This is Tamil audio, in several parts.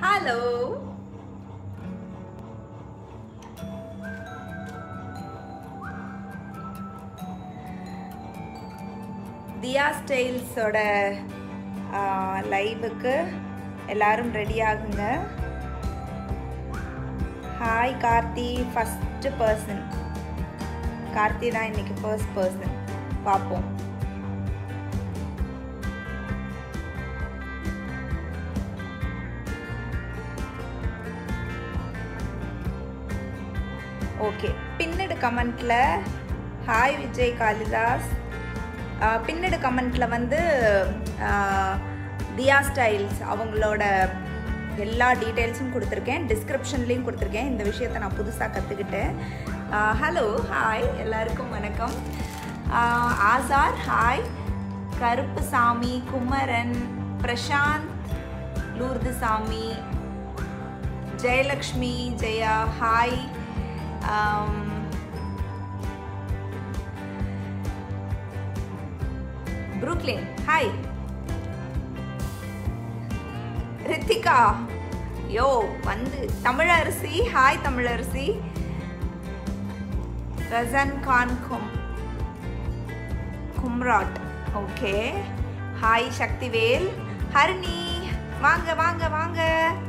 ஹலோ தியா ஸ்டைல்ஸோட லைவுக்கு எல்லாரும் ரெடி ஆகுங்க hi Karthi first person Karthi தான் இன்னைக்கு ஃபர்ஸ்ட் பர்சன் பார்ப்போம் ஓகே பின்னடு கமெண்ட்ல ஹாய் விஜய் காளிதாஸ் ஆஹ் பின்னடு கமெண்ட்ல வந்து ஆஹ் தியா ஸ்டைல்ஸ் அவங்களோட எல்லா டீட்டெயில்ஸும் கொடுத்துருக்கேன் டிஸ்கிரிப்ஷன்லேயும் கொடுத்துருக்கேன் இந்த விஷயத்த நான் புதுசாக கற்றுக்கிட்டேன் ஹலோ ஹாய் எல்லாருக்கும் வணக்கம் ஆஹ் ஆசார் hi Karuppusamy Kumaran Prashanth Lourdusamy Jayalakshmi Jaya hi Brooklyn hi Ritika yo வந்து தமிழரசி ஹாய் தமிழரசி ரசன் கான் கும் கும்ராட் ஓகே ஹாய் சக்திவேல் ஹரிணி வாங்க வாங்க வாங்க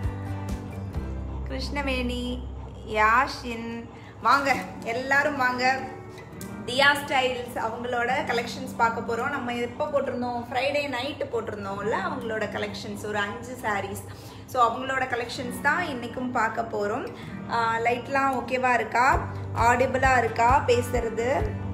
கிருஷ்ணவேணி யாஷின் வாங்க எல்லாரும் வாங்க தியா ஸ்டைல்ஸ் அவங்களோட கலெக்ஷன்ஸ் பார்க்க போகிறோம் நம்ம எப்போ போட்டிருந்தோம் ஃப்ரைடே நைட்டு போட்டிருந்தோம்ல அவங்களோட கலெக்ஷன்ஸ் ஒரு அஞ்சு சாரீஸ் ஸோ அவங்களோட கலெக்ஷன்ஸ் தான் இன்றைக்கும் பார்க்க போகிறோம் லைட்லாம் ஓகேவா இருக்கா ஆடிபிளாக இருக்கா பேசுறது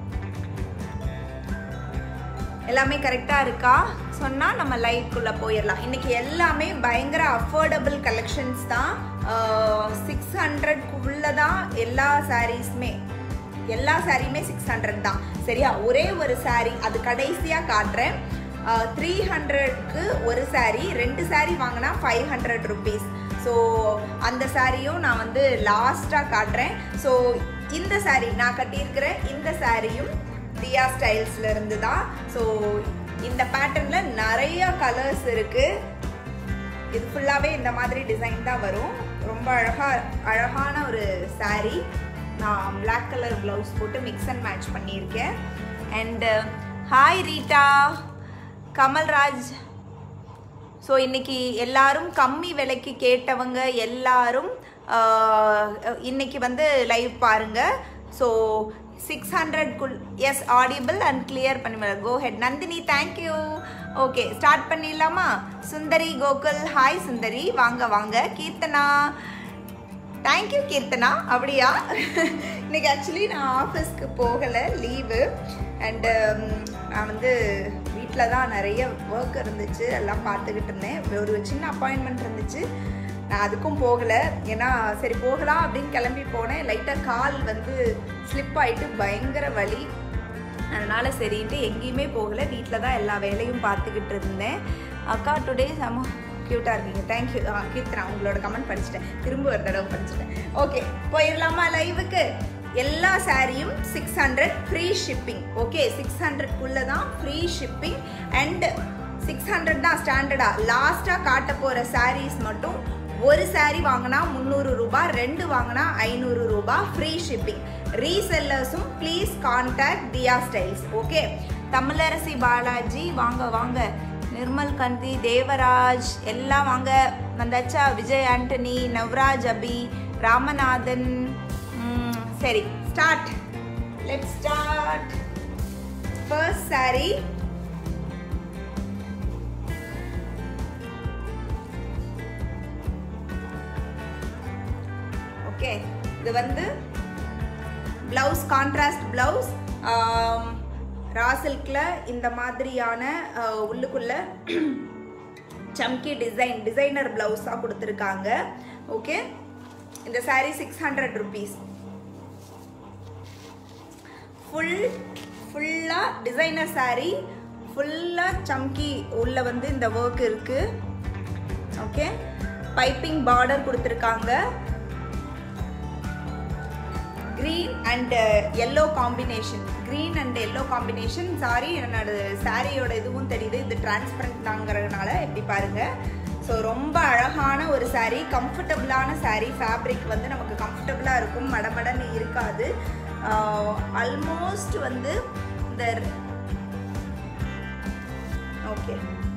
எல்லாமே கரெக்டாக இருக்கா சொன்னால் நம்ம லைவ்க்குள்ளே போயிடலாம் இன்றைக்கி எல்லாமே பயங்கர அஃபோர்டபுள் கலெக்ஷன்ஸ் தான் சிக்ஸ் ஹண்ட்ரட்குள்ளே தான் எல்லா சாரீஸுமே எல்லா சாரியுமே சிக்ஸ் ஹண்ட்ரட் தான் சரியா ஒரே ஒரு சாரீ அது கடைசியாக காட்டுறேன் த்ரீ ஹண்ட்ரட்க்கு ஒரு சாரீ ரெண்டு சாரீ வாங்கினா ஃபைவ் ஹண்ட்ரட் ருபீஸ் ஸோ அந்த சாரியும் நான் வந்து லாஸ்ட்டாக காட்டுறேன் ஸோ இந்த சாரீ நான் கட்டியிருக்கிற இந்த சாரியும் தியா ஸ்டைல்ஸ்ல இருந்து தான் ஸோ இந்த பேட்டர்ன்ல நிறைய கலர்ஸ் இருக்கு இது ஃபுல்லாகவே இந்த மாதிரி டிசைன் தான் வரும் ரொம்ப அழகா அழகான ஒரு saree நான் Black கலர் ப்ளவுஸ் போட்டு மிக்ஸ் அண்ட் மேட்ச் பண்ணியிருக்கேன் and hi Rita Kamalraj so இன்னைக்கு எல்லாரும் கம்மி விலைக்கு கேட்டவங்க எல்லாரும் ஆஹ், இன்னைக்கு வந்து லைவ் பாருங்க ஸோ சிக்ஸ் ஹண்ட்ரட்குள் எஸ் ஆடிபிள் அண்ட் கிளியர் பண்ணி go ahead Nandini thank you okay start பண்ணிடலாமா சுந்தரி கோகுல் ஹாய் சுந்தரி வாங்க வாங்க கீர்த்தனா தேங்க்யூ கீர்த்தனா அப்படியா இன்னைக்கு ஆக்சுவலி நான் ஆஃபீஸ்க்கு போகலை லீவு அண்டு நான் வந்து வீட்டில் தான் நிறைய ஒர்க் இருந்துச்சு எல்லாம் பார்த்துக்கிட்டு இருந்தேன் ஒரு சின்ன அப்பாயின்மெண்ட் இருந்துச்சு நான் அதுக்கும் போகலை ஏன்னா சரி போகலாம் அப்படின்னு கிளம்பி போனேன் லைட்டாக கால் வந்து ஸ்லிப் ஆயிட்டு பயங்கர வலி அதனால் சரின்ட்டு எங்கேயுமே போகலை வீட்டில் தான் எல்லா வேலையும் பார்த்துக்கிட்டு இருந்தேன் அக்கா டுடே செம க்யூட்டாக இருக்கீங்க தேங்க்யூ ஆ கீர்த்தனா உங்களோட கமெண்ட் படிச்சுட்டேன் திரும்ப ஒரு தடவை படிச்சுட்டேன் ஓகே போயிடலாமா லைவுக்கு எல்லா சாரியும் six hundred free shipping okay six ஹண்ட்ரட்குள்ளே தான் free shipping and six hundred தான் ஸ்டாண்டர்டாக லாஸ்ட்டாக காட்ட போகிற சாரீஸ் மட்டும் ஒரு saree வாங்கினா முந்நூறு ரூபாய் ரெண்டு வாங்கினா ஐநூறு ரூபாய் ஃப்ரீ ஷிப்பிங் ரீசெல்லர்ஸும் please contact Diya Styles okay Tamilarasi Balaji வாங்க வாங்க நிர்மல் கந்தி தேவராஜ் எல்லாம் வாங்க வந்தாச்சா விஜய் ஆண்டனி நவ்ராஜ் அபி ராமநாதன் ம், சரி start let start first saree okay இது வந்து பிளவுஸ் கான்ட்ராஸ்ட் பிளவுஸ் ராசில்கில் இந்த மாதிரியான ஆஹ், உள்ளுக்குள்ள சம்கி டிசைன் டிசைனர் பிளவுஸாக கொடுத்துருக்காங்க ஓகே இந்த saree six hundred rupees full ஃபுல்லாக டிசைனர் saree ஃபுல்லாக சம்கி உள்ள வந்து இந்த ஒர்க் இருக்கு ஓகே பைப்பிங் பார்டர் கொடுத்துருக்காங்க green and yellow combination green and yellow combination sari என்னோட சாரியோட இதுவும் தெரியுது இது டிரான்ஸ்பரண்ட் தாங்கிறதுனால எப்படி பாருங்க ஸோ ரொம்ப அழகான ஒரு saree கம்ஃபர்டபுளான saree ஃபேப்ரிக் வந்து நமக்கு கம்ஃபர்டபுளாக இருக்கும் மடமடன்னு இருக்காது ஆல்மோஸ்ட் வந்து இந்த ஓகே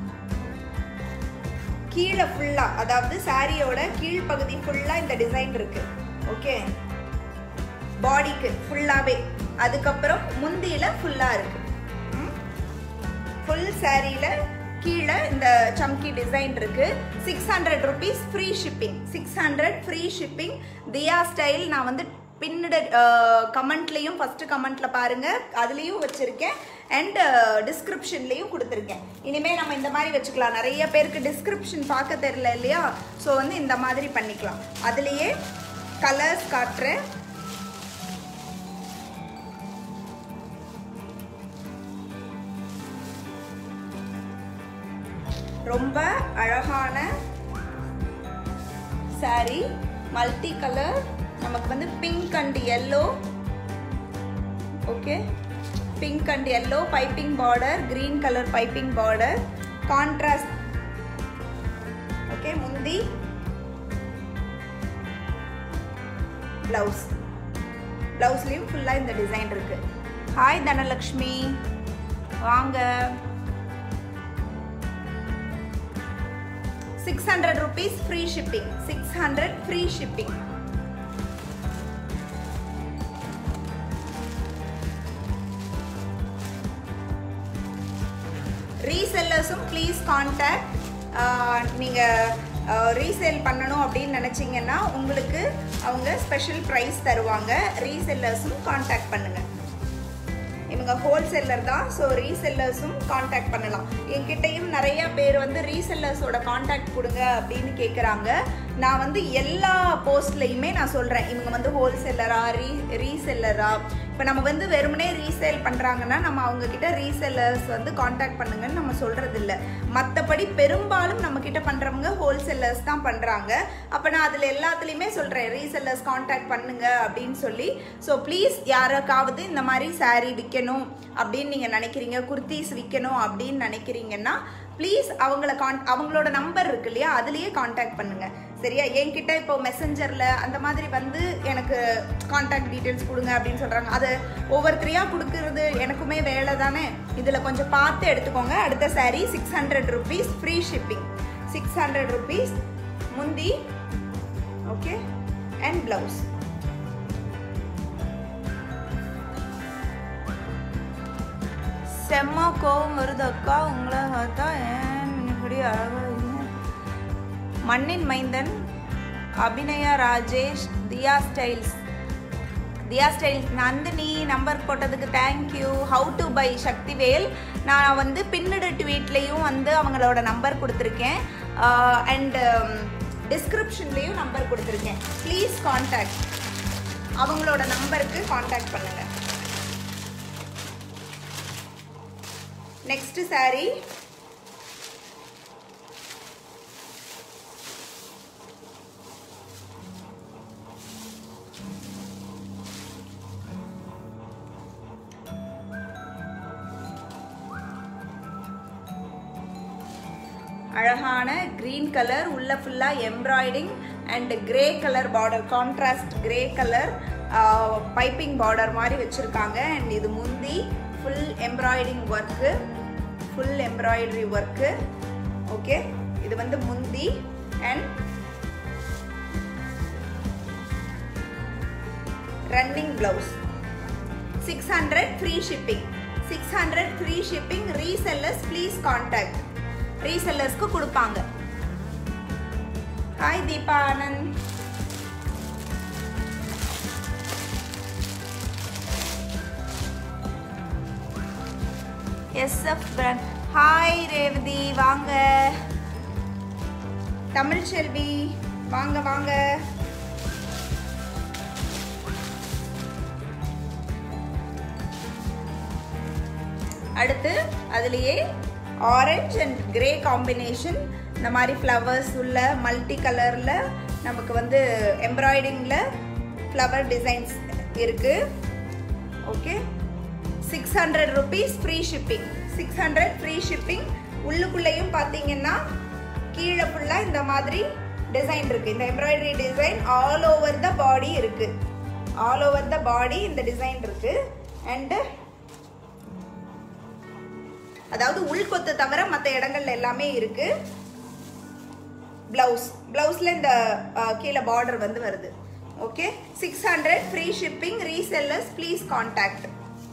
கீழே ஃபுல்லாக அதாவது சாரியோட கீழ்ப்பகுதி ஃபுல்லாக இந்த டிசைன் இருக்கு ஓகே பாடிக்கு ஃபுல்லாகவே அதுக்கப்புறம் முந்தியில் ஃபுல்லாக இருக்கு ஃபுல் சாரியில் கீழே இந்த சம்கி டிசைன் இருக்கு six hundred rupees free shipping six hundred free shipping Diya style நான் வந்து பின்னட கமெண்ட்லேயும் ஃபஸ்ட்டு கமெண்ட்டில் பாருங்கள் அதுலேயும் வச்சுருக்கேன் அண்ட் டிஸ்கிரிப்ஷன்லேயும் கொடுத்துருக்கேன் இனிமேல் நம்ம இந்த மாதிரி வச்சுக்கலாம் நிறைய பேருக்கு டிஸ்கிரிப்ஷன் பார்க்க தெரில இல்லையா ஸோ வந்து இந்த மாதிரி பண்ணிக்கலாம் அதுலேயே கலர்ஸ் காட்டுறேன் ரொம்ப அழகான saree மல்டி கலர் நமக்கு வந்து pink and yellow okay pink and yellow piping border green colour piping border contrast okay முந்தி ப்ளவுஸ் ப்ளவுஸ்லேயும் ஃபுல்லாக இந்த டிசைன் இருக்கு ஹாய் தனலக்ஷ்மி வாங்க six hundred rupees free shipping six hundred free shipping ரீசெல்லர்ஸும் ப்ளீஸ் கான்டாக்ட் நீங்கள் ரீசேல் பண்ணணும் அப்படின்னு நினச்சிங்கன்னா உங்களுக்கு அவங்க ஸ்பெஷல் ப்ரைஸ் தருவாங்க ரீசெல்லர்ஸும் கான்டாக்ட் பண்ணுங்கள் இவங்க ஹோல்சேலர் தான் ஸோ ரீசெல்லர்ஸும் காண்டாக்ட் பண்ணலாம் என்கிட்டயும் நிறைய பேர் வந்து ரீசெல்லர்ஸோட காண்டாக்ட் கொடுங்க அப்படின்னு கேட்குறாங்க நான் வந்து எல்லா போஸ்ட்லையுமே நான் சொல்கிறேன் இவங்க வந்து ஹோல்சேலரா ரீ ரீசெல்லரா இப்போ நம்ம வந்து வெறுமனே ரீசேல் பண்ணுறாங்கன்னா நம்ம அவங்க கிட்ட ரீசெல்லர்ஸ் வந்து காண்டாக்ட் பண்ணுங்கன்னு நம்ம சொல்கிறது இல்லை மற்றபடி பெரும்பாலும் நம்ம கிட்ட பண்ணுறவங்க ஹோல்சேலர்ஸ் தான் பண்ணுறாங்க அப்போ நான் அதில் எல்லாத்துலேயுமே சொல்கிறேன் ரீசெல்லர்ஸ் காண்டாக்ட் பண்ணுங்க அப்படின்னு சொல்லி ஸோ ப்ளீஸ் யாருக்காவது இந்த மாதிரி saree விற்கணும் அப்படின்னு நீங்கள் நினைக்கிறீங்க குர்த்திஸ் விற்கணும் அப்படின்னு நினைக்கிறீங்கன்னா ப்ளீஸ் அவங்கள கான் அவங்களோட நம்பர் இருக்கு இல்லையா அதுலேயே காண்டாக்ட் பண்ணுங்க சரியா என்கிட்ட இப்போ மெசஞ்சரில் அந்த மாதிரி வந்து எனக்கு காண்டாக்ட் டீட்டெயில்ஸ் கொடுங்க அப்படின்னு சொல்கிறாங்க அது ஒவ்வொருத்தரையாக கொடுக்கறது எனக்குமே வேலை தானே இதில் கொஞ்சம் பார்த்து எடுத்துக்கோங்க அடுத்த saree six hundred rupees free shipping six hundred rupees முந்தி ஓகே அண்ட் ப்ளவுஸ் செம்ம கோவம் வருது அக்கா உங்களை பார்த்தா ஏன் இப்படி அழகா இல்லை மண்ணின் மைந்தன் Abhinaya Rajesh Diya Styles Diya Styles Nandini number போட்டதுக்கு thank you how to buy Sakthivel நான் வந்து பின்னடு ட்வீட்லேயும் வந்து அவங்களோட நம்பர் கொடுத்துருக்கேன் அண்ட் டிஸ்கிரிப்ஷன்லேயும் நம்பர் கொடுத்துருக்கேன் ப்ளீஸ் காண்டாக்ட் அவங்களோட நம்பருக்கு காண்டாக்ட் பண்ணுங்கள் நெக்ஸ்ட் saree அழகான green கலர் உள்ள ஃபுல்லாக embroidering and grey colour border contrast grey colour piping border மாதிரி வச்சுருக்காங்க அண்ட் இது முந்தி full embroidering work full embroidery work okay இது வந்து முந்தி and running blouse six hundred free shipping six hundred free shipping resellers please contact ரீசெல்லர்ஸ்க்கு கொடுப்பாங்க hi Deepa Anand SF brand hi Revathi வாங்க தமிழ் செல்வி வாங்க வாங்க அடுத்து அதுலேயே ஆரஞ்ச் அண்ட் கிரே காம்பினேஷன் இந்த மாதிரி ஃப்ளவர்ஸ் உள்ள மல்டி கலரில் நமக்கு வந்து எம்ப்ராய்டிங்கில் ஃப்ளவர் டிசைன்ஸ் இருக்குது okay six hundred rupees free shipping six hundred free shipping உள்ளுக்குள்ளேயும் பார்த்தீங்கன்னா கீழே ஃபுல்லாக இந்த மாதிரி டிசைன் இருக்கு இந்த embroidery design all over the body இருக்கு ஆல் ஓவர் த பாடி இந்த டிசைன் இருக்கு அண்டு அதாவது உள்கொத்து தவிர மற்ற இடங்கள்ல எல்லாமே இருக்கு பிளவுஸ் பிளவுஸ்ல இந்த அஹ், கீழே பார்டர் வந்து வருது okay six hundred free shipping resellers please contact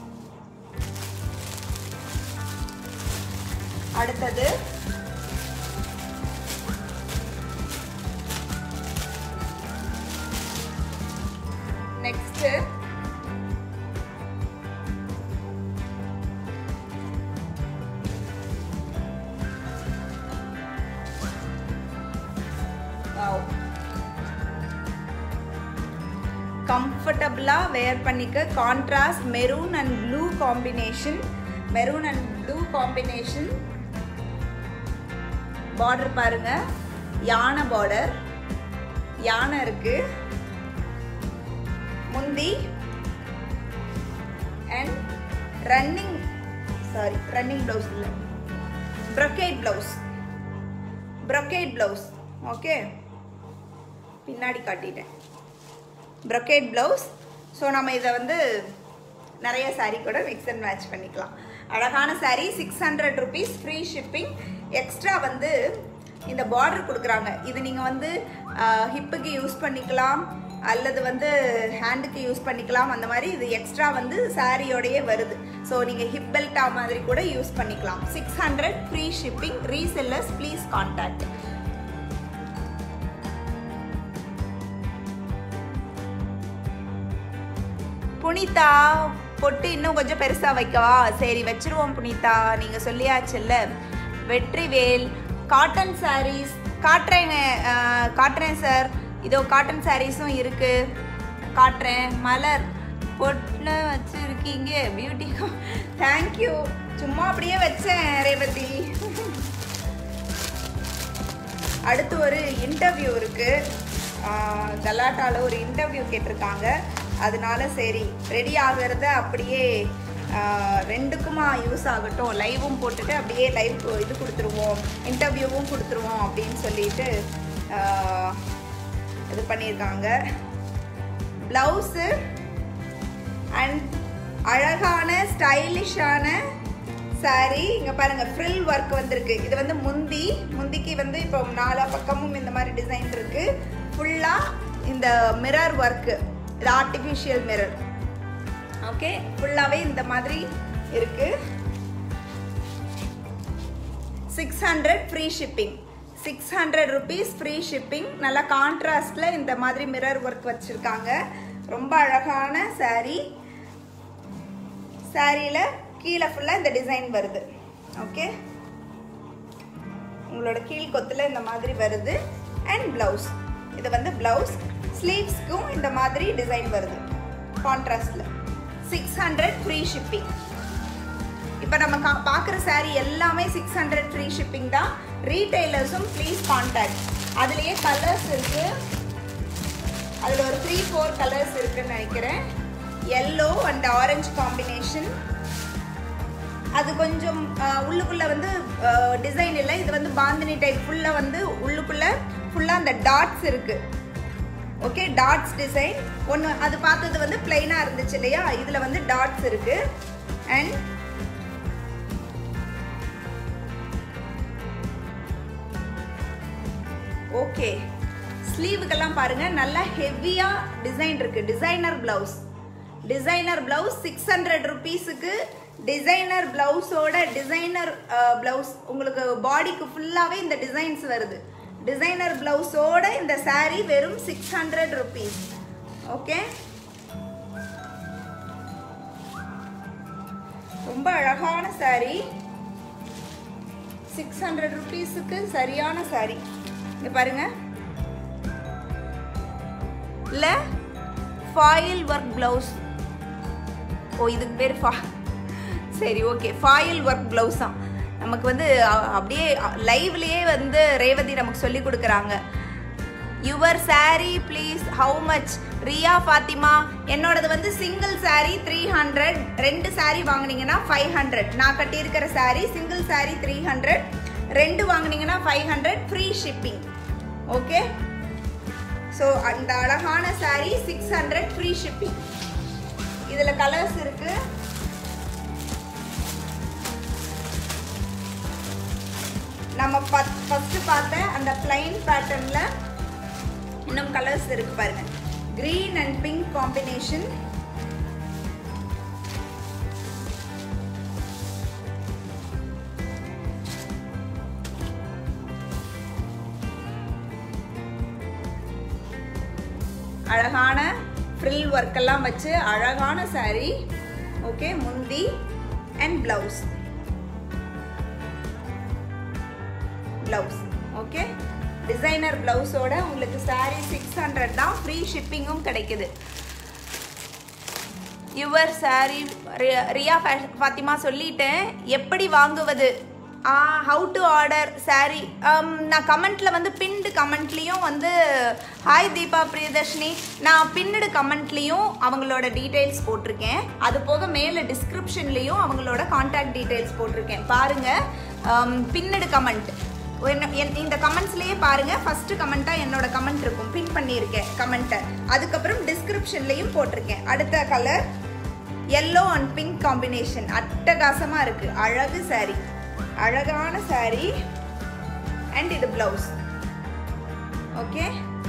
அடுத்தது நெக்ஸ்ட் கம்ஃபர்டபுளாக வேர் பண்ணிக்க contrast maroon and blue combination maroon and blue combination border பாருங்க யானை பார்டர் யானை இருக்கு முந்தி and running sari running blouse இல்லை brocade blouse brocade blouse okay பின்னாடி காட்டிட்டேன் ப்ரொக்கேட் ப்ளவுஸ் ஸோ நம்ம இதை வந்து நிறைய saree கூட மிக்ஸ் அண்ட் மேட்ச் பண்ணிக்கலாம் அழகான saree six hundred rupees free shipping extra வந்து இந்த பார்டர் கொடுக்குறாங்க இது நீங்கள் வந்து ஹிப்புக்கு யூஸ் பண்ணிக்கலாம் அல்லது வந்து ஹேண்டுக்கு யூஸ் பண்ணிக்கலாம் அந்த மாதிரி இது எக்ஸ்ட்ரா வந்து சாரியோடையே வருது ஸோ நீங்கள் ஹிப் பெல்ட்டா மாதிரி கூட யூஸ் பண்ணிக்கலாம் six hundred free shipping resellers please contact Punitha பொட்டு இன்னும் கொஞ்சம் பெருசா வைக்கவா சரி வச்சிருவோம் புனிதா நீங்க சொல்லியாச்சுல்ல வெற்றிவேல் காட்டன் சாரீஸ் காட்டுறேங்க அஹ், காட்டுறேன் சார் இதோ காட்டன் சாரீஸும் இருக்கு காட்டுறேன் மலர் பொட்டில் வச்சிருக்கீங்க பியூட்டி தேங்க்யூ சும்மா அப்படியே வச்சேன் ரேவதி அடுத்து ஒரு இன்டர்வியூ இருக்கு ஆஹ் கலாட்டால ஒரு இன்டர்வியூ கேட்டிருக்காங்க அதனால சரி ரெடி ஆகிறத அப்படியே ஆஹ் ரெண்டுக்குமா யூஸ் ஆகட்டும் லைவும் போட்டுட்டு அப்படியே லைவ் இது கொடுத்துருவோம் இன்டர்வியூவும் கொடுத்துருவோம் அப்படின்னு சொல்லிட்டு ஆஹ் இது பண்ணியிருக்காங்க ப்ளவுஸு அண்ட் அழகான ஸ்டைலிஷான saree இங்க பாருங்க ஃப்ரில் ஒர்க் வந்திருக்கு இது வந்து முந்தி முந்திக்கு வந்து இப்போ நாலா பக்கமும் இந்த மாதிரி டிசைன் இருக்கு ஃபுல்லா இந்த மிரர் ஒர்க் இது ஆர்டிஃபிஷியல் மிரர் ஓகே ஃபுல்லாவே இந்த மாதிரி இருக்கு six hundred free shipping six hundred rupees free shipping நல்லா கான்ட்ராஸ்டில் இந்த மாதிரி மிரர் ஒர்க் வச்சுருக்காங்க ரொம்ப அழகான saree சாரியில் கீழே ஃபுல்லாக இந்த டிசைன் வருது ஓகே உங்களோட கீழ் கொத்தில் இந்த மாதிரி வருது அண்ட் ப்ளவுஸ் இது வந்து ப்ளவுஸ் ஸ்லீவ்ஸ்க்கும் இந்த மாதிரி டிசைன் வருது கான்ட்ராஸ்டில் சிக்ஸ் ஹண்ட்ரட் ஃப்ரீ ஷிப்பிங் இப்போ நம்ம கா பார்க்குற saree எல்லாமே சிக்ஸ் ஹண்ட்ரட் ஃப்ரீ ஷிப்பிங் தான் ரீட்டைலர்ஸும் ப்ளீஸ் கான்டாக்ட் அதுலேயே கலர்ஸ் இருக்கு அதில் ஒரு த்ரீ ஃபோர் கலர்ஸ் இருக்குன்னு நினைக்கிறேன் எல்லோ அண்ட் ஆரஞ்சு காம்பினேஷன் அது கொஞ்சம் அஹ், உள்ளுக்குள்ள வந்து டிசைன் இல்லை இது வந்து பாந்தினி டைப் ஃபுல்லாக வந்து உள்ளுக்குள்ள ஃபுல்லாக அந்த டாட்ஸ் இருக்கு ஓகே டாட்ஸ் டிசைன் ஒன்று அது பார்த்தது வந்து பிளைனாக இருந்துச்சு இல்லையா இதில் வந்து டாட்ஸ் இருக்கு அண்ட் ஓகே ஸ்லீவுக்கெல்லாம் பாருங்க நல்லா ஹெவியா டிசைன் இருக்கு designer blouse designer blouse six hundred ருபீஸுக்கு டிசைனர் பிளவுஸோட டிசைனர் பிளவுஸ் உங்களுக்கு பாடிக்கு ஃபுல்லாகவே இந்த டிசைன்ஸ் வருது டிசைனர் பிளவுஸோட இந்த saree வெறும் சிக்ஸ் ஹண்ட்ரட் ருபீஸ் ஓகே ரொம்ப அழகான saree சிக்ஸ் ஹண்ட்ரட் ருபீஸுக்கு சரியான saree இங்க பாருங்க இல்ல ஃபாயில் ஒர்க் பிளவுஸ் ஓ இதுக்கு பேர் ஃபா சரி ஓகே ஃபாயில் ஒர்க் பிளவுஸா நமக்கு வந்து அ- அப்படியே லைவ்லயே வந்து ரேவதி நமக்கு சொல்லி கொடுக்குறாங்க your saree please how much Riya Fathima என்னோடது வந்து சிங்கிள் saree த்ரீ ஹண்ட்ரட் ரெண்டு saree வாங்குனீங்கன்னா ஃபைவ் ஹண்ட்ரட் நான் கட்டியிருக்கிற saree single saree three hundred ரெண்டு வாங்குனீங்கன்னா five hundred free shipping okay so அந்த அழகான saree six hundred free shipping இதில் கலர்ஸ் இருக்கு நம்ம ஃபஸ்ட்டு பார்த்த அந்த பிளைன் பேட்டர்னில் இன்னும் கலர்ஸ் இருக்கு பாருங்க green அண்ட் பிங்க் காம்பினேஷன் அழகான ஃப்ரில் ஒர்க் எல்லாம் வச்சு அழகான saree ஓகே முந்தி and blouse blouse okay designer பிளவுஸோட உங்களுக்கு saree சிக்ஸ் ஹண்ட்ரட் தான் ஃப்ரீ ஷிப்பிங்கும் கிடைக்குது யுவர் சாரி ரியா ஃபேஷ் ஃபாத்திமா சொல்லிட்டேன் எப்படி வாங்குவது ஹவு டு ஆர்டர் சாரி நான் கமெண்ட்டில் வந்து பின்டு கமெண்ட்லேயும் வந்து ஹாய் தீபா பிரியதர்ஷினி நான் பின்னடு கமெண்ட்லேயும் அவங்களோட டீட்டெயில்ஸ் போட்டிருக்கேன் அது போக மேலே டிஸ்கிரிப்ஷன்லேயும் அவங்களோட காண்டாக்ட் டீட்டெயில்ஸ் போட்டிருக்கேன் பாருங்கள் பின்னடு கமெண்ட் என்ன- என்- இந்த கமெண்ட்ஸ்லயே பாருங்க ஃபர்ஸ்ட் கமெண்டா என்னோட கமெண்ட் இருக்கும் பின் பண்ணியிருக்கேன் கமெண்ட்டை அதுக்கப்புறம் டிஸ்கிரிப்ஷன்லயும் போட்டிருக்கேன் அடுத்த colour yellow and pink combination அட்டகாசமா இருக்கு அழகு saree அழகான saree அண்ட் இது பிளவுஸ் ஓகே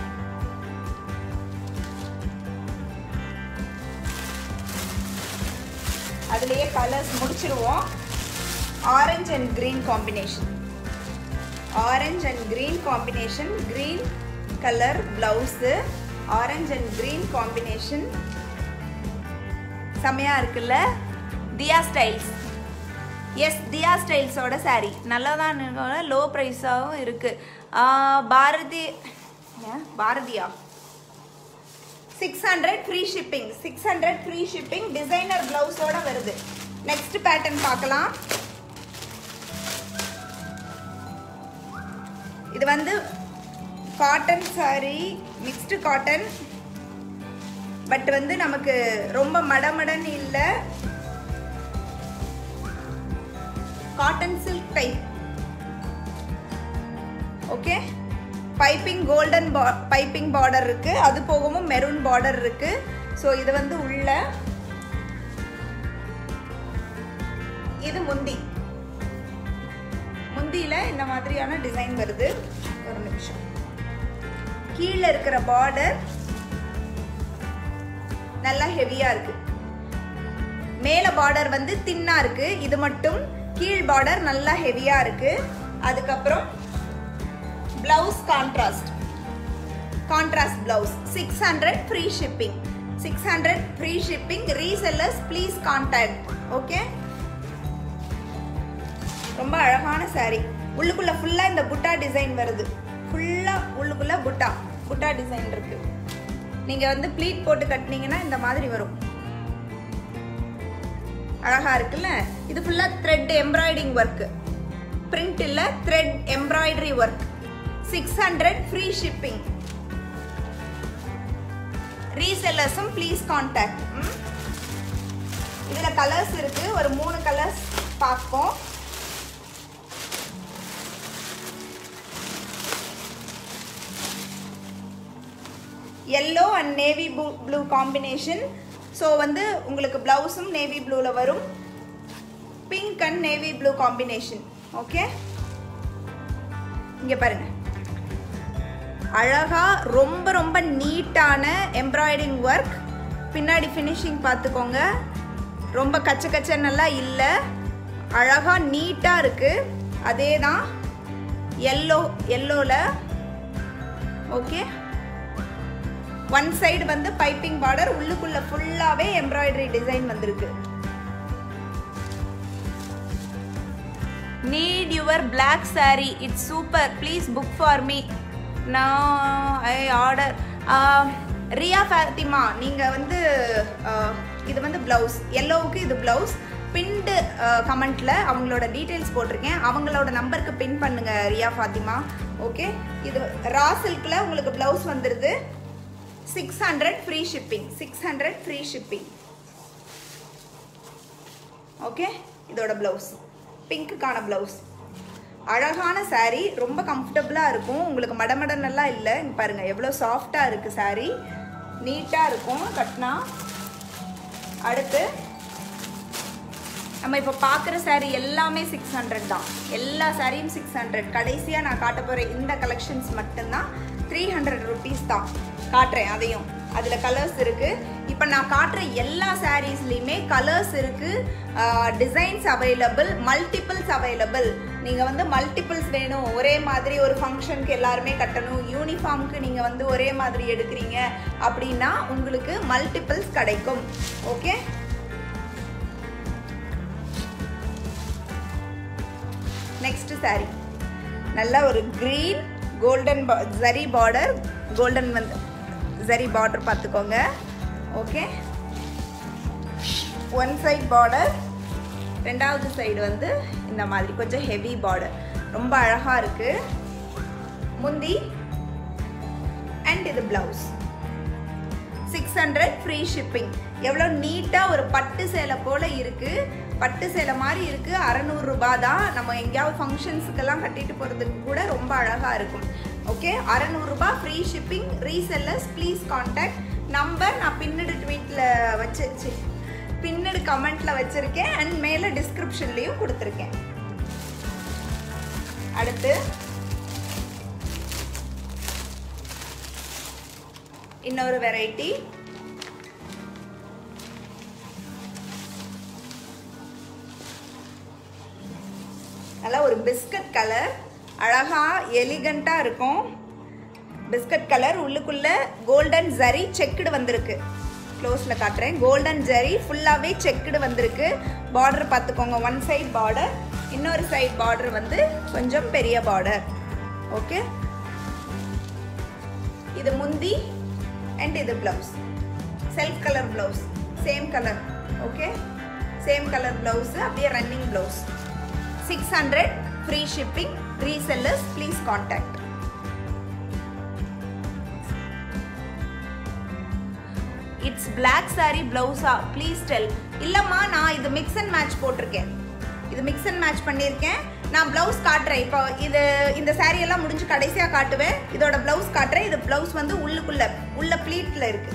அதுலயே கலர்ஸ் முடிச்சிருவோம் orange and green combination orange and green combination green colour blouse orange and green combination செமையா இருக்குல்ல தியா ஸ்டைல்ஸ் எஸ் தியா ஸ்டைல்ஸோட saree நல்லா தான் லோ ப்ரைஸாகவும் இருக்கு ஆ, பாரதி ஏன்? பாரதியா six hundred free shipping six hundred free shipping designer பிளவுஸோட வருது நெக்ஸ்ட் பேட்டர்ன் பார்க்கலாம் இது வந்து cotton saree mixed cotton but வந்து நமக்கு ரொம்ப மடமடன்னு இல்லை cotton silk type okay piping golden piping border இருக்கு அது போகவும் மெரூன் பார்டர் இருக்கு ஸோ இது வந்து உள்ள இது முந்தி முந்தியில இந்த மாதிரியான டிசைன் வருது ஒரு நிமிஷம் கீழே இருக்கிற பார்டர் நல்லா ஹெவியா இருக்கு மேல பார்டர் வந்து தின்னா இருக்கு இது மட்டும் கீழ் பார்டர் நல்லா ஹெவியா இருக்கு அதுக்கப்புறம் blouse contrast contrast blouse six hundred free shipping six hundred free shipping resellers please contact okay ரொம்ப அழகான saree உள்ளுக்குள்ள ஃபுல்லா இந்த புட்டா டிசைன் வருது ஃபுல்லா உள்ளுக்குள்ள புட்டா புட்டா டிசைன் இருக்கு நீங்க வந்து ப்ளீட் போட்டு கட்டினீங்கன்னா இந்த மாதிரி வரும் அழகா இருக்குல்ல இது ஃபுல்லா த்ரெட் எம்ப்ராய்டிங் ஒர்க் பிரிண்ட் இல்ல thread embroidery work six hundred free shipping ரீசெல்லர்ஸும் ப்ளீஸ் கான்டாக்ட் இதுல கலர்ஸ் இருக்கு ஒரு மூணு கலர்ஸ் பார்ப்போம் yellow and navy blue combination so வந்து உங்களுக்கு ப்ளவுஸும் நேவி ப்ளூவில் வரும் pink and navy blue combination okay இங்கே பாருங்க அழகா ரொம்ப ரொம்ப நீட்டான எம்ப்ராய்டிங் ஒர்க் பின்னாடி ஃபினிஷிங் பார்த்துக்கோங்க ரொம்ப கச்ச கச்சன்னெல்லாம் இல்லை அழகா நீட்டாக இருக்கு அதே தான் எல்லோ எல்லோவில் ஓகே ஒன் சைடு வந்து பைப்பிங் பார்டர் உள்ளுக்குள்ள ஃபுல்லாவே எம்ப்ராய்டரி டிசைன் வந்திருக்கு neat your black saree it's super please book for me நான் ஐ ஆர்டர் ரியா ஃபாத்திமா நீங்கள் வந்து ஆஹ், இது வந்து ப்ளவுஸ் எல்லோவுக்கு இது ப்ளவுஸ் பின்டு கமெண்ட்டில் அவங்களோட டீட்டெயில்ஸ் போட்டிருக்கேன் அவங்களோட நம்பருக்கு பின் பண்ணுங்க ரியா ஃபாத்திமா ஓகே இது ரா சில்கில் உங்களுக்கு ப்ளவுஸ் வந்துடுது six hundred free shipping six hundred free shipping okay இதோட ப்ளவுஸ் பிங்க்குக்கான ப்ளவுஸ் அழகான saree ரொம்ப கம்ஃபர்டபுளாக இருக்கும் உங்களுக்கு மடமடனெல்லாம் இல்லை இங்க பாருங்க எவ்வளோ சாஃப்டாக இருக்குது saree நீட்டாக இருக்கும் கட்டினா அடுத்து நம்ம இப்போ பார்க்குற saree எல்லாமே சிக்ஸ் ஹண்ட்ரட் தான் எல்லா சாரியும் சிக்ஸ் ஹண்ட்ரட் கடைசியாக நான் காட்ட போகிற இந்த கலெக்ஷன்ஸ் மட்டும்தான் த்ரீ ஹண்ட்ரட் ருபீஸ் தான் காட்டுறேன் அதையும் அதில் கலர்ஸ் இருக்குது இப்போ நான் காட்டுற எல்லா சாரீஸ்லேயுமே கலர்ஸ் இருக்குது டிசைன்ஸ் அவைலபிள் மல்டிபிள்ஸ் அவைலபிள் நீங்கள் வந்து மல்டிபிள்ஸ் வேணும் ஒரே மாதிரி ஒரு ஃபங்க்ஷனுக்கு எல்லாருமே கட்டணும் யூனிஃபார்முக்கு நீங்கள் வந்து ஒரே மாதிரி எடுக்கிறீங்க அப்படின்னா உங்களுக்கு மல்டிபிள்ஸ் கிடைக்கும் ஓகே நெக்ஸ்ட் saree நல்ல ஒரு green golden zari border golden வந்து ஜரி பார்டர் பார்த்துக்கோங்க ஓகே ஒன் சைட் பார்டர் ரெண்டாவது சைடு வந்து இந்த மாதிரி கொஞ்சம் ஹெவி பார்டர் ரொம்ப அழகாக இருக்குது முந்தி அண்ட் இது blouse six hundred free shipping எவ்வளோ நீட்டாக ஒரு பட்டு சேலை போல் இருக்குது பட்டு சேலை மாதிரி இருக்குது அறநூறுரூபா தான் நம்ம எங்கேயாவது ஃபங்க்ஷன்ஸுக்கெல்லாம் கட்டிட்டு போகிறதுக்கு கூட ரொம்ப அழகாக இருக்கும் ஓகே அறநூறுரூபா free shipping resellers please contact number நான் பின்னடு ட்வீட்டில் வச்சு சி, பின்னடு கமெண்ட்டில் வச்சுருக்கேன் அண்ட் மேலே டிஸ்கிரிப்ஷன்லேயும் கொடுத்துருக்கேன் அடுத்து இன்னொரு வெரைட்டி நல்லா ஒரு பிஸ்கட் கலர் அழகா எலிகண்டா இருக்கும் பிஸ்கட் கலர் உள்ளுக்குள்ள கோல்டன் ஜரி செக்குடு வந்திருக்கு க்ளோஸ்ல காட்டுறேன் கோல்டன் ஜரி ஃபுல்லாவே செக்குடு வந்திருக்கு பார்டர் பார்த்துக்கோங்க ஒன் சைடு பார்டர் இன்னொரு சைடு பார்டர் வந்து கொஞ்சம் பெரிய பார்டர் ஓகே இது முந்தி அண்ட் இது blouse self colour blouse same colour okay same colour blouse அப்படியே running blouse six hundred free shipping resellers please contact it's black saree பிளவுஸா ப்ளீஸ் டெல் இல்லைம்மா நான் இது மிக்ஸ் அண்ட் மேட்ச் போட்டிருக்கேன் இது மிக்ஸ் அண்ட் மேட்ச் பண்ணியிருக்கேன் நான் ப்ளவுஸ் காட்டுறேன் இப்போ இது இந்த saree எல்லாம் முடிஞ்சு கடைசியாக காட்டுவேன் இதோட ப்ளவுஸ் காட்டுறேன் இது ப்ளவுஸ் வந்து உள்ளுக்குள்ள உள்ள ப்ளீட்டில் இருக்கு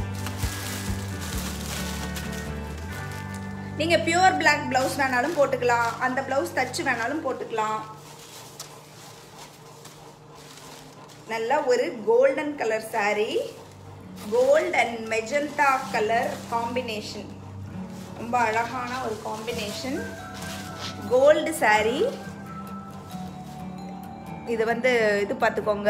நீங்கள் பியூர் பிளாக் ப்ளவுஸ் வேணாலும் போட்டுக்கலாம் அந்த ப்ளவுஸ் தச்சு வேணாலும் போட்டுக்கலாம் நல்ல ஒரு golden colour saree gold and magenta colour combination ரொம்ப அழகான ஒரு காம்பினேஷன் கோல்டு saree இது வந்து இது பார்த்துக்கோங்க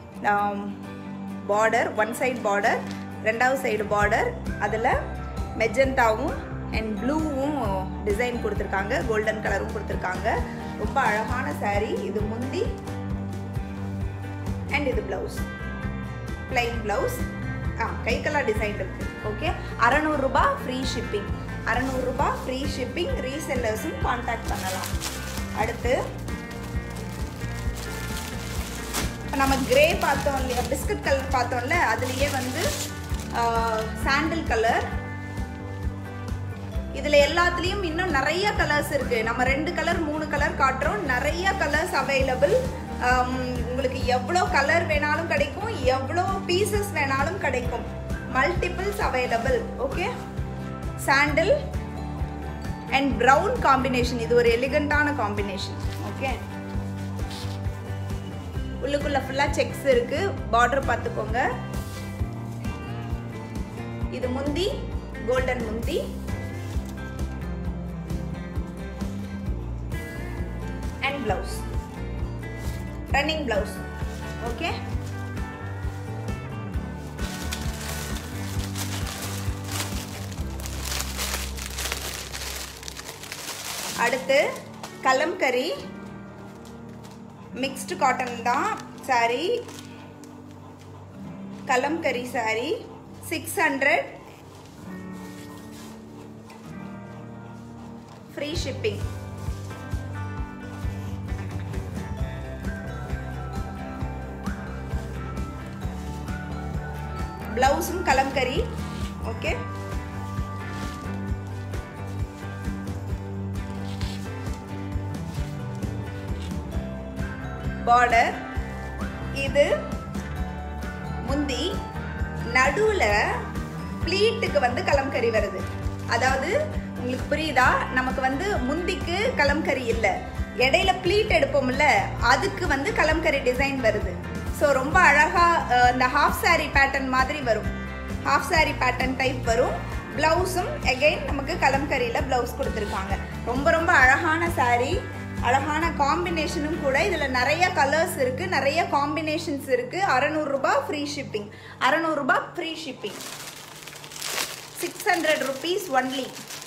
பார்டர் ஒன் சைடு பார்டர் ரெண்டாவது சைடு பார்டர் அதில் மெஜந்தாவும் அண்ட் ப்ளூவும் டிசைன் கொடுத்துருக்காங்க கோல்டன் கலரும் கொடுத்துருக்காங்க ரொம்ப அழகான saree இது முந்தி அண்ட் இது ப்ளவுஸ் பிளைன் ப்ளவுஸ் ஆ கைக்கெல்லாம் டிசைன் இருக்கு ஓகே அறநூறுரூபா ஃப்ரீ ஷிப்பிங் அறநூறுரூபா ஃப்ரீ ஷிப்பிங் ரீசெல்லர்ஸும் காண்டாக்ட் பண்ணலாம் அடுத்து இப்போ நம்ம கிரே பார்த்தோம் இல்லையா பிஸ்கட் கலர் பார்த்தோம்ல அதுலேயே வந்து சாண்டில் கலர் இதில் எல்லாத்துலேயும் இன்னும் நிறைய கலர்ஸ் இருக்குது நம்ம ரெண்டு கலர் மூணு கலர் காட்டுறோம் நிறைய கலர்ஸ் அவைலபிள் உங்களுக்கு எவ்வளோ கலர் வேணாலும் கிடைக்கும் எவ்வளோ பீசஸ் வேணாலும் கிடைக்கும் multiples available okay sandal and brown combination இது ஒரு எலிகண்டான காம்பினேஷன் ஓகே உள்ளுக்குள்ள ஃபுல்லாக செக்ஸ் இருக்கு பார்டர் பார்த்துக்கோங்க இது முந்தி கோல்டன் முந்தி and blouse running blouse okay அடுத்து கலம்கரி மிக்ஸ்டு காட்டன் தான் saree Kalamkari saree six hundred free shipping பிளவுஸும் கலம்கரி ஓகே பார்டர் இது முந்தி நடுவில் ப்ளீட்டுக்கு வந்து கலம்கரி வருது அதாவது உங்களுக்கு புரியுதா நமக்கு வந்து முந்திக்கு கலம்கரி இல்லை இடையில ப்ளீட் எடுப்போம்ல அதுக்கு வந்து கலம்கரி டிசைன் வருது ஸோ ரொம்ப அழகாக இந்த ஹாஃப் சாரி பேட்டர்ன் மாதிரி வரும் ஹாஃப் சாரி பேட்டர்ன் டைப் வரும் ப்ளவுஸும் எகெயின் நமக்கு கலம்கரியில் ப்ளவுஸ் கொடுத்துருக்காங்க ரொம்ப ரொம்ப அழகான சாரீ அழகான காம்பினேஷனும் கூட இதில் நிறைய கலர்ஸ் இருக்குது நிறைய காம்பினேஷன்ஸ் இருக்குது அறநூறுரூபா ஃப்ரீ ஷிப்பிங் அறநூறுரூபா free shipping six hundred rupees only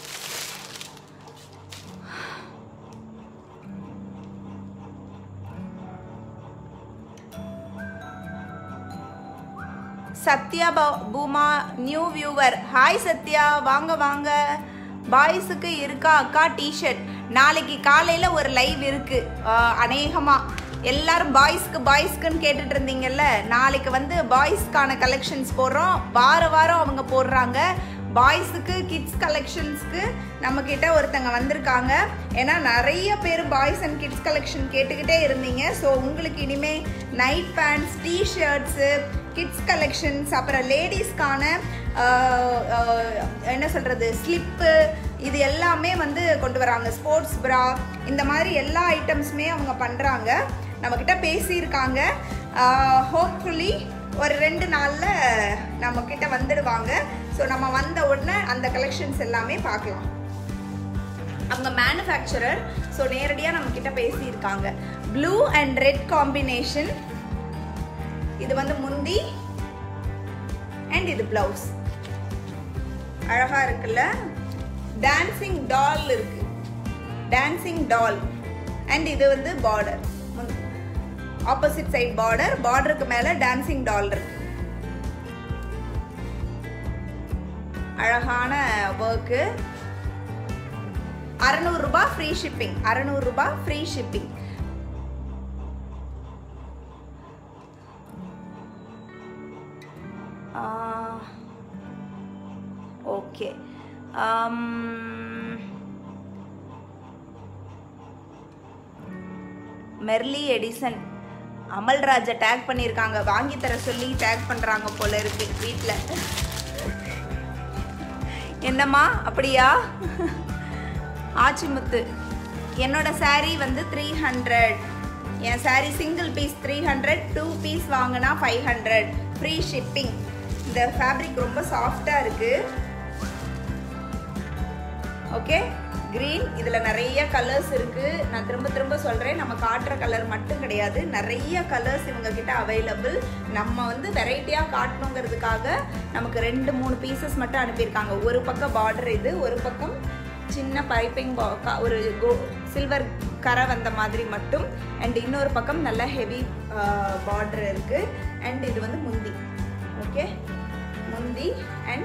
Sathya Pooma new viewer hi Sathya வாங்க வாங்க பாய்ஸுக்கு இருக்கா அக்கா டிஷர்ட் நாளைக்கு காலையில் ஒரு லைவ் இருக்கு அநேகமாக எல்லாரும் பாய்ஸ்க்கு பாய்ஸ்க்குன்னு கேட்டுட்டு இருந்தீங்கல்ல நாளைக்கு வந்து பாய்ஸ்க்கான கலெக்ஷன்ஸ் போடுறோம் வார வாரம் அவங்க போடுறாங்க பாய்ஸுக்கு கிட்ஸ் கலெக்ஷன்ஸ்க்கு நம்ம கிட்ட ஒருத்தங்க வந்திருக்காங்க ஏன்னா நிறைய பேர் பாய்ஸ் அண்ட் கிட்ஸ் கலெக்ஷன் கேட்டுக்கிட்டே இருந்தீங்க ஸோ உங்களுக்கு இனிமே night pants T-shirts kids collections அப்புறம் லேடிஸ்க்கான என்ன சொல்கிறது ஸ்லிப்பு இது எல்லாமே வந்து கொண்டு வராங்க ஸ்போர்ட்ஸ் ப்ரா இந்த மாதிரி எல்லா ஐட்டம்ஸுமே அவங்க பண்ணுறாங்க நம்மக்கிட்ட பேசியிருக்காங்க ஹோப்ஃபுல்லி ஒரு ரெண்டு நாளில் நம்மக்கிட்ட வந்துடுவாங்க ஸோ நம்ம வந்த உடனே அந்த கலெக்ஷன்ஸ் எல்லாமே பார்க்கலாம் அவங்க மேனுஃபேக்சரர் ஸோ நேரடியாக நம்மக்கிட்ட பேசியிருக்காங்க ப்ளூ அண்ட் ரெட் காம்பினேஷன் இது வந்து முந்தி அண்ட் இது பிளவுஸ் அழகா இருக்குல்ல டான்சிங் டால் இருக்கு டான்சிங் டால் அண்ட் இது வந்து பார்டர் ஆப்போசிட் சைட் பார்டர் பார்டருக்கு மேல டான்சிங் டால் இருக்கு அழகான ஒர்க்கு அறநூறுபா ஃப்ரீ ஷிப்பிங் அறநூறுபா free shipping okay Merly Edison அமல்ராஜை டேக் பண்ணியிருக்காங்க வாங்கி தர சொல்லி டேக் பண்ணுறாங்க போல இருக்கு வீட்டில் என்னம்மா அப்படியா ஆச்சிமுத்து என்னோட சாரீ வந்து த்ரீ ஹண்ட்ரட் என் sari single piece three hundred two piece வாங்கினா ஃபைவ் ஹண்ட்ரட் ஃப்ரீ ஷிப்பிங் இந்த ஃபேப்ரிக் ரொம்ப சாஃப்டாக இருக்குது ஓகே க்ரீன் இதில் நிறைய கலர்ஸ் இருக்குது நான் திரும்ப திரும்ப சொல்கிறேன் நம்ம காட்டுற கலர் மட்டும் கிடையாது நிறைய கலர்ஸ் இவங்க கிட்ட அவைலபிள் நம்ம வந்து வெரைட்டியாக காட்டணுங்கிறதுக்காக நமக்கு ரெண்டு மூணு பீசஸ் மட்டும் அனுப்பியிருக்காங்க ஒரு பக்கம் பார்டர் இது ஒரு பக்கம் சின்ன பைப்பிங் ஒரு கோ சில்வர் கரை வந்த மாதிரி மட்டும் அண்ட் இன்னொரு பக்கம் நல்ல ஹெவி பார்டர் இருக்குது அண்ட் இது வந்து முந்தி ஓகே முந்தி அண்ட்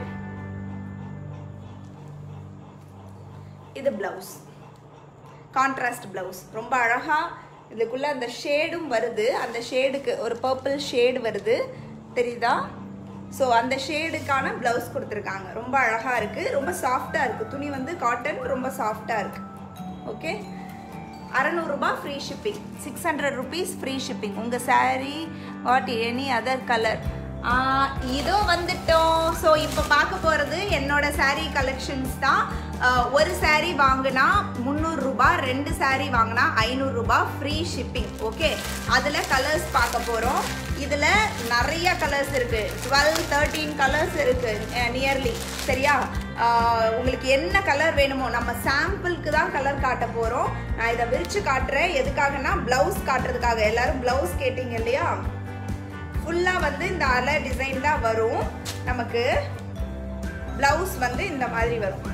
இது ப்ளவுஸ் கான்ட்ராஸ்ட் ப்ளவுஸ் ரொம்ப அழகாக இதுக்குள்ளே அந்த ஷேடும் வருது அந்த ஷேடுக்கு ஒரு பர்பிள் ஷேடு வருது தெரியுதா ஸோ அந்த ஷேடுக்கான ப்ளவுஸ் கொடுத்துருக்காங்க ரொம்ப அழகாக இருக்குது ரொம்ப சாஃப்டாக இருக்குது துணி வந்து காட்டன் ரொம்ப சாஃப்டாக இருக்குது ஓகே அறநூறுபா free shipping six hundred rupees free shipping உங்கள் sari what any other colour இதோ வந்துட்டோம் ஸோ இப்போ பார்க்க போகிறது என்னோட சாரீ கலெக்ஷன்ஸ் தான் ஒரு சாரீ வாங்கினா முந்நூறுரூபா ரெண்டு சாரீ வாங்கினா ஐநூறுரூபா ஃப்ரீ ஷிப்பிங் ஓகே அதில் கலர்ஸ் பார்க்க போகிறோம் இதில் நிறைய கலர்ஸ் இருக்குது டுவெல் தேர்ட்டீன் கலர்ஸ் இருக்குது நியர்லி சரியா உங்களுக்கு என்ன கலர் வேணுமோ நம்ம சாம்பிளுக்கு தான் கலர் காட்ட போகிறோம் நான் இதை விரித்து காட்டுறேன் எதுக்காகனா ப்ளவுஸ் காட்டுறதுக்காக எல்லாரும் ப்ளவுஸ் கேட்டிங்க இல்லையா ஃபுல்லாக வந்து இந்த அலை டிசைன் தான் வரும் நமக்கு ப்ளவுஸ் வந்து இந்த மாதிரி வரும்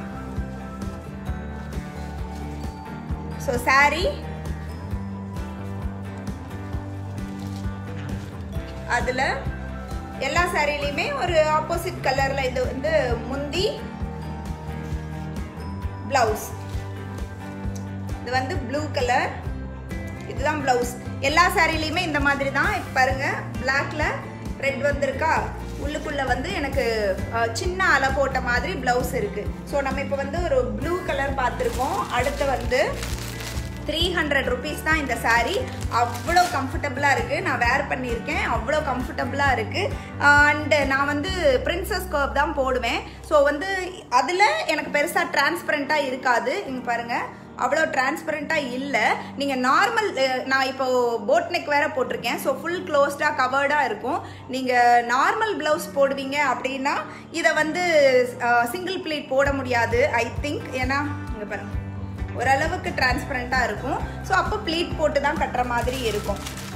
ஸோ சாரி அதில் எல்லா சாரிலையுமே ஒரு ஆப்போசிட் கலரில் இது வந்து முந்தி ப்ளவுஸ் இது வந்து ப்ளூ கலர் இதுதான் ப்ளவுஸ் எல்லா சாரிலையுமே இந்த மாதிரி தான் இப்போ பாருங்க பிளாக்ல ரெட் வந்திருக்கா உள்ளுக்குள்ள வந்து எனக்கு சின்ன அலை போட்ட மாதிரி ப்ளவுஸ் இருக்கு ஸோ நம்ம இப்போ வந்து ஒரு ப்ளூ கலர் பார்த்துருக்கோம் அடுத்து வந்து த்ரீ ஹண்ட்ரட் ருபீஸ் தான் இந்த saree அவ்வளோ கம்ஃபர்டபுளாக இருக்குது நான் வேர் பண்ணியிருக்கேன் அவ்வளோ கம்ஃபர்டபுளாக இருக்குது அண்டு நான் வந்து பிரின்சஸ் கர்வ் தான் போடுவேன் ஸோ வந்து அதில் எனக்கு பெருசாக டிரான்ஸ்பரண்ட்டாக இருக்காது இங்கே பாருங்கள் அவ்வளோ டிரான்ஸ்பரண்ட்டாக இல்லை நீங்கள் நார்மல் நான் இப்போ போட் நெக் வேற போட்டிருக்கேன் ஸோ ஃபுல் க்ளோஸ்டாக கவர்டாக இருக்கும் நீங்கள் நார்மல் ப்ளவுஸ் போடுவீங்க அப்படின்னா இதை வந்து சிங்கிள் ப்ளீட் போட முடியாது ஐ திங்க் ஏன்னா இங்கே பாருங்க ஓரளவுக்கு டிரான்ஸ்பரண்ட்டாக இருக்கும் ஸோ அப்போ ப்ளீட் போட்டு தான் கட்டுற மாதிரி இருக்கும்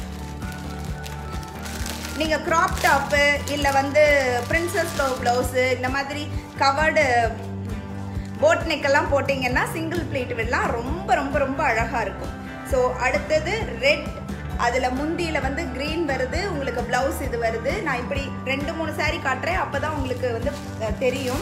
நீங்கள் க்ராப் டாப்பு இல்லை வந்து பிரின்சஸ் கவ் ப்ளவுஸு இந்த மாதிரி கவர்டு போட் நெக்கெல்லாம் போட்டிங்கன்னா சிங்கிள் பிளேட் விடலாம் ரொம்ப ரொம்ப ரொம்ப அழகாக இருக்கும் ஸோ அடுத்தது ரெட் அதில் முந்தியில் வந்து க்ரீன் வருது உங்களுக்கு ப்ளவுஸ் இது வருது நான் இப்படி ரெண்டு மூணு saree காட்டுறேன் அப்போ தான் உங்களுக்கு வந்து அஹ், தெரியும்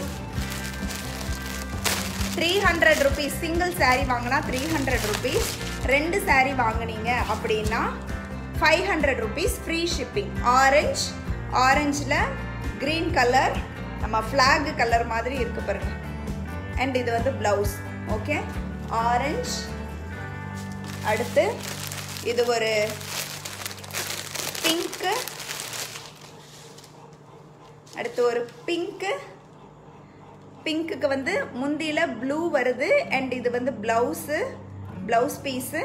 three hundred rupees single saree வாங்கினா த்ரீ ஹண்ட்ரட் ருபீஸ் ரெண்டு saree வாங்குனீங்க அப்படின்னா five hundred rupees free shipping orange ஆரஞ்சில் க்ரீன் கலர் நம்ம ஃப்ளாக் கலர் மாதிரி இருக்கு பாருங்க அண்ட் இது வந்து ப்ளவுஸ் ஓகே ஆரஞ்ச் அடுத்து இது ஒரு பிங்க்கு அடுத்து ஒரு பிங்க்கு பிங்க்குக்கு வந்து முந்தியில் ப்ளூ வருது அண்ட் இது வந்து ப்ளவுஸு ப்ளவுஸ் பீஸு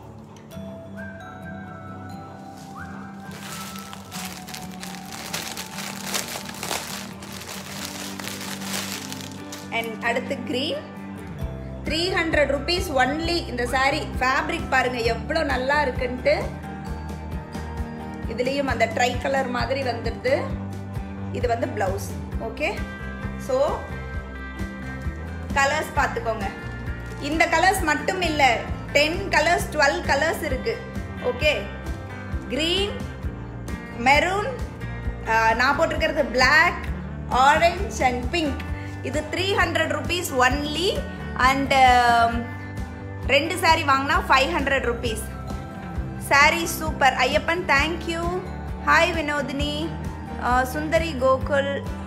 அண்ட் அடுத்து green three hundred rupees only இந்த saree ஃபேப்ரிக் பாருங்க எவ்வளோ நல்லா இருக்குன்ட்டு இதுலேயும் அந்த ட்ரை கலர் மாதிரி வந்துடுது இது வந்து ப்ளவுஸ் ஓகே ஸோ கலர்ஸ் பார்த்துக்கோங்க இந்த கலர்ஸ் மட்டும் இல்லை டென் கலர்ஸ் டுவெல் கலர்ஸ் இருக்கு ஓகே க்ரீன் மெரூன் நான் போட்டிருக்கிறது Black ஆரஞ்ச் அண்ட் பிங்க் இது three hundred rupees only and ரெண்டு saree வாங்கினா five hundred rupees sorry super Iyappan thank you hi Vinothini அஹ், Sundari Gokul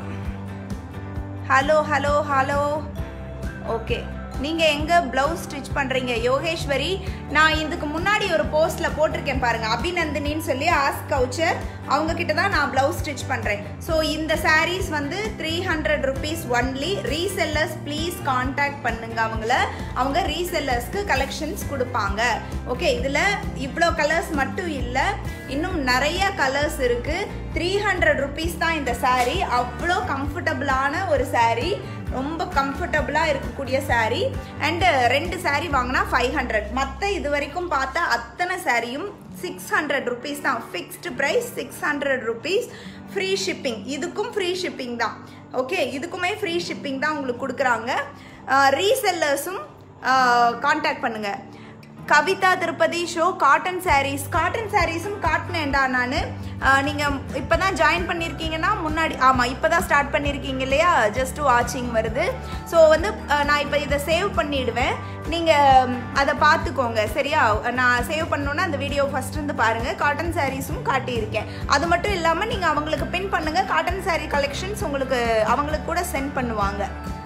hello hello hello okay நீங்கள் எங்கே ப்ளவுஸ் ஸ்டிச் பண்ணுறீங்க யோகேஸ்வரி நான் இதுக்கு முன்னாடி ஒரு போஸ்ட்டில் போட்டிருக்கேன் பாருங்கள் அபிநந்தினின்னு சொல்லி ஆஸ்க் கவுச்சர் அவங்க கிட்ட தான் நான் ப்ளவுஸ் ஸ்டிச் பண்ணுறேன் ஸோ இந்த sarees வந்து three hundred rupees only resellers please contact பண்ணுங்க அவங்கள அவங்க ரீசெல்லர்ஸ்க்கு கலெக்ஷன்ஸ் கொடுப்பாங்க ஓகே இதில் இவ்வளோ கலர்ஸ் மட்டும் இல்லை இன்னும் நிறைய கலர்ஸ் இருக்குது த்ரீ ஹண்ட்ரட் ருபீஸ் தான் இந்த saree அவ்வளோ கம்ஃபர்டபுளான ஒரு saree ரொம்ப கம்ஃபர்டபுளாக இருக்கக்கூடிய saree அண்டு ரெண்டு saree வாங்கினா ஃபைவ் ஹண்ட்ரட் மற்ற இது வரைக்கும் பார்த்த அத்தனை சாரியும் சிக்ஸ் ஹண்ட்ரட் ருபீஸ் தான் fixed price six hundred rupees free shipping இதுக்கும் ஃப்ரீ ஷிப்பிங் தான் ஓகே இதுக்குமே ஃப்ரீ ஷிப்பிங் தான் உங்களுக்கு கொடுக்குறாங்க ரீசெல்லர்ஸும் காண்டாக்ட் பண்ணுங்க Kavitha Tirupati show cotton sarees cotton சாரீஸும் காட்டினேன்டா நான் நீங்கள் இப்போ தான் ஜாயின் பண்ணியிருக்கீங்கன்னா முன்னாடி ஆமாம் இப்போ தான் ஸ்டார்ட் பண்ணியிருக்கீங்க இல்லையா ஜஸ்ட் வாட்சிங் வருது ஸோ வந்து அஹ், நான் இப்போ இதை சேவ் பண்ணிடுவேன் நீங்கள் அதை பார்த்துக்கோங்க சரியா நான் சேவ் பண்ணோன்னா அந்த வீடியோ ஃபஸ்ட் இருந்து பாருங்கள் காட்டன் சாரீஸும் காட்டியிருக்கேன் அது மட்டும் இல்லாமல் நீங்கள் அவங்களுக்கு பின் பண்ணுங்கள் காட்டன் saree கலெக்ஷன்ஸ் உங்களுக்கு அவங்களுக்கு கூட சென்ட் பண்ணுவாங்க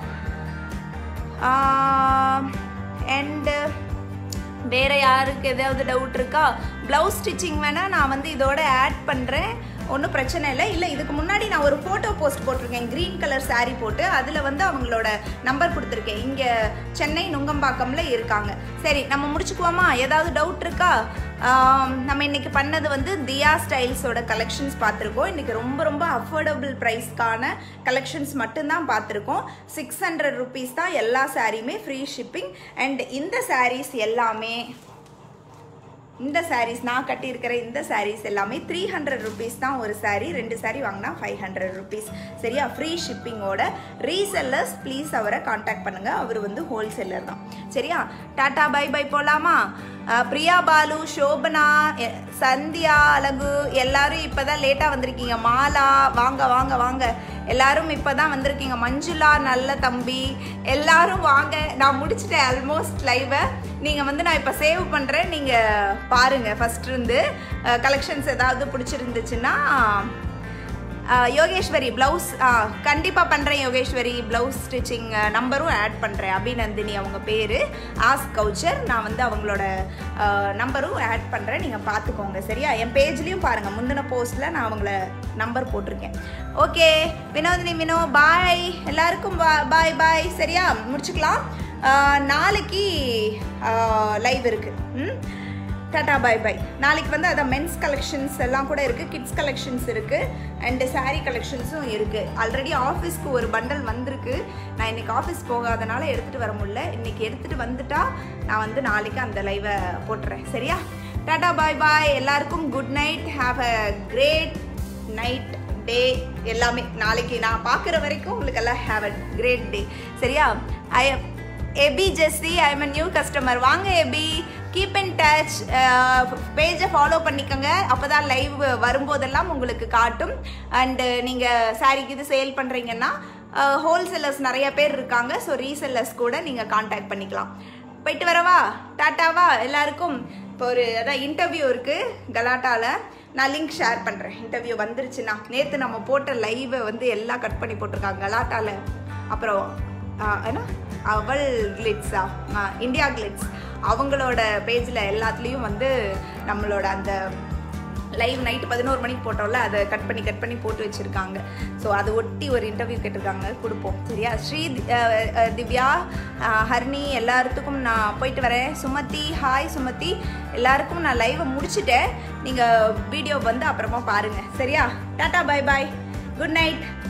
அண்டு வேற யாருக்கு ஏதாவது டவுட் இருக்கா ப்ளவுஸ் ஸ்டிச்சிங் வேணால் நான் வந்து இதோட ஆட் பண்ணுறேன் ஒன்றும் பிரச்சனை இல்லை இல்லை இதுக்கு முன்னாடி நான் ஒரு ஃபோட்டோ போஸ்ட் போட்டிருக்கேன் க்ரீன் கலர் saree போட்டு அதில் வந்து அவங்களோட நம்பர் கொடுத்துருக்கேன் இங்கே சென்னை நுங்கம்பாக்கம்ல இருக்காங்க சரி நம்ம முடிச்சுக்குவோமா ஏதாவது டவுட் இருக்கா ஆம், நம்ம இன்னைக்கு பண்ணது வந்து தியா ஸ்டைல்ஸோட கலெக்ஷன்ஸ் பார்த்துருக்கோம் இன்னைக்கு ரொம்ப ரொம்ப அஃபோர்டபுள் ப்ரைஸ்க்கான கலெக்ஷன்ஸ் மட்டும்தான் பார்த்துருக்கோம் சிக்ஸ் ஹண்ட்ரட் ருபீஸ் தான் எல்லா சாரியுமே ஃப்ரீ ஷிப்பிங் அண்ட் இந்த சாரீஸ் எல்லாமே இந்த sarees நான் கட்டியிருக்கிற இந்த sarees எல்லாமே த்ரீ ஹண்ட்ரட் ருபீஸ் தான் ஒரு saree ரெண்டு saree வாங்கினா ஃபைவ் ஹண்ட்ரட் ருபீஸ் சரியா ஃப்ரீ ஷிப்பிங்கோட ரீசெல்லர்ஸ் ப்ளீஸ் அவரை காண்டாக்ட் பண்ணுங்க அவர் வந்து ஹோல்சேலர் தான் சரியா டாடா பை பை போலாமா அஹ், பிரியா பாலு சோபனா எ- சந்தியா அழகு எல்லாரும் இப்பதான் லேட்டா வந்திருக்கீங்க மாலா வாங்க வாங்க வாங்க எல்லாரும் இப்பதான் வந்திருக்கீங்க மஞ்சுளா நல்ல தம்பி எல்லாரும் வாங்க நான் முடிச்சிட்டேன் ஆல்மோஸ்ட் லைவை நீங்கள் வந்து நான் இப்போ சேவ் பண்ணுறேன் நீங்கள் பாருங்கள் ஃபஸ்ட் இருந்து கலெக்ஷன்ஸ் ஏதாவது பிடிச்சிருந்துச்சுன்னா அஹ், யோகேஸ்வரி ப்ளவுஸ் கண்டிப்பாக பண்ணுறேன் யோகேஸ்வரி ப்ளவுஸ் ஸ்டிச்சிங் நம்பரும் ஆட் பண்ணுறேன் அபிநந்தினி அவங்க பேர் ஆஸ் கவுச்சர் நான் வந்து அவங்களோட நம்பரும் ஆட் பண்ணுறேன் நீங்கள் பார்த்துக்கோங்க சரியா என் பேஜ்லேயும் பாருங்கள் முந்தின போஸ்ட்டில் நான் அவங்கள நம்பர் போட்டிருக்கேன் ஓகே வினோதினி வினோ பாய் எல்லாருக்கும் பாய் பாய் சரியா முடிச்சுக்கலாம் அஹ், நாளைக்கு லைவ் இருக்குது ம் டாடா பை பை நாளைக்கு வந்து அதான் மென்ஸ் கலெக்ஷன்ஸ் எல்லாம் கூட இருக்குது கிட்ஸ் கலெக்ஷன்ஸ் இருக்குது அண்டு saree கலெக்ஷன்ஸும் இருக்குது ஆல்ரெடி ஆஃபீஸ்க்கு ஒரு பண்டல் வந்திருக்கு நான் இன்னைக்கு ஆஃபீஸ் போகாதனால எடுத்துகிட்டு வர முடியல இன்னைக்கு எடுத்துகிட்டு வந்துட்டா நான் வந்து நாளைக்கு அந்த லைவை போட்டுறேன் சரியா டாடா பாய் பாய் எல்லாருக்கும் good night have a great night day எல்லாமே நாளைக்கு நான் பார்க்குற வரைக்கும் உங்களுக்கு எல்லாம் ஹாவ் அ கிரேட் டே சரியா hi Abi Jessy I am new customer வாங்க எபி கீப் இன் டச் பேஜை ஃபாலோ பண்ணிக்கோங்க அப்போ தான் லைவ் வரும்போதெல்லாம் உங்களுக்கு காட்டும் அண்டு நீங்கள் சாரிக்கு இது சேல் பண்ணுறீங்கன்னா ஹோல்சேலர்ஸ் நிறைய பேர் இருக்காங்க ஸோ ரீசெல்லர்ஸ் கூட நீங்கள் காண்டாக்ட் பண்ணிக்கலாம் போயிட்டு வரவா டாட்டாவா எல்லாருக்கும் இப்போ ஒரு அதான் இன்டர்வியூ இருக்குது கலாட்டாவில் நான் லிங்க் ஷேர் பண்ணுறேன் இன்டர்வியூ வந்துருச்சுன்னா நேற்று நம்ம போட்ட லைவை வந்து எல்லாம் கட் பண்ணி போட்டிருக்காங்க கலாட்டாவில் அப்புறம் ஆஹ் என்ன அவள் கிளிட்ஸா இந்தியா கிளிட்ஸ் அவங்களோட பேஜில் எல்லாத்துலேயும் வந்து நம்மளோட அந்த லைவ் நைட்டு பதினோரு மணிக்கு போட்டோம்ல அதை கட் பண்ணி கட் பண்ணி போட்டு வச்சுருக்காங்க ஸோ அதை ஒட்டி ஒரு இன்டர்வியூ கேட்டிருக்காங்க கொடுப்போம் சரியா ஸ்ரீ தி- அஹ் அஹ் திவ்யா அஹ் ஹரிணி எல்லாத்துக்கும் நான் போயிட்டு வரேன் சுமதி ஹாய் சுமதி எல்லாருக்கும் நான் லைவை முடிச்சுட்டேன் நீங்கள் வீடியோ வந்து அப்புறமா பாருங்கள் சரியா tata bye bye good night